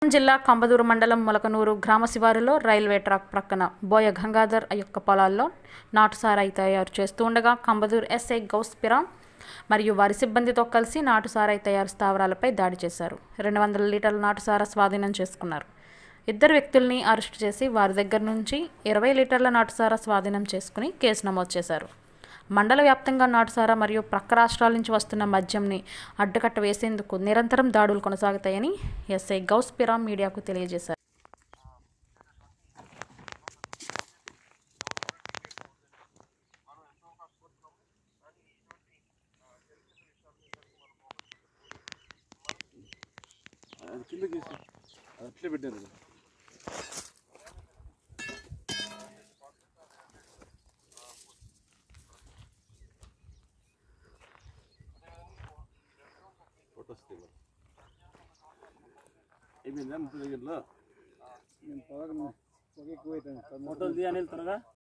జిల్లా కంబదూరు మండలం మొలకనూరు గ్రామ శివారులో రైల్వే ట్రాక్ ప్రక్కన బోయ గంగాధర్ యొక్క పొలాల్లో నాటుసారాయి తయారు చేస్తూ ఉండగా కంబదూరు ఎస్ఐ గౌస్ పిరామ్ మరియు వారి సిబ్బందితో కలిసి నాటుసారాయి తయారు స్థావరాలపై దాడి చేశారు రెండు వందల లీటర్ల నాటుసారా స్వాధీనం చేసుకున్నారు ఇద్దరు వ్యక్తుల్ని అరెస్టు చేసి వారి దగ్గర నుంచి ఇరవై లీటర్ల నాటుసారా స్వాధీనం చేసుకుని కేసు నమోదు చేశారు మండల వ్యాప్తంగా నాటుసారా మరియు ప్రక్క రాష్ట్రాల నుంచి వస్తున్న మద్యంని అడ్డుకట్ట వేసేందుకు నిరంతరం దాడులు కొనసాగుతాయని ఎస్ఐ గౌస్ పిరామ్ మీడియాకు తెలియజేశారు అది కిందకి తీసి అది అట్లే పెట్టారు కదా. ఫొటోస్ తీయాలి. అయిపోయిందా ముప్పై దగ్గరలో ఫోటోలు తీయాలి త్వరగా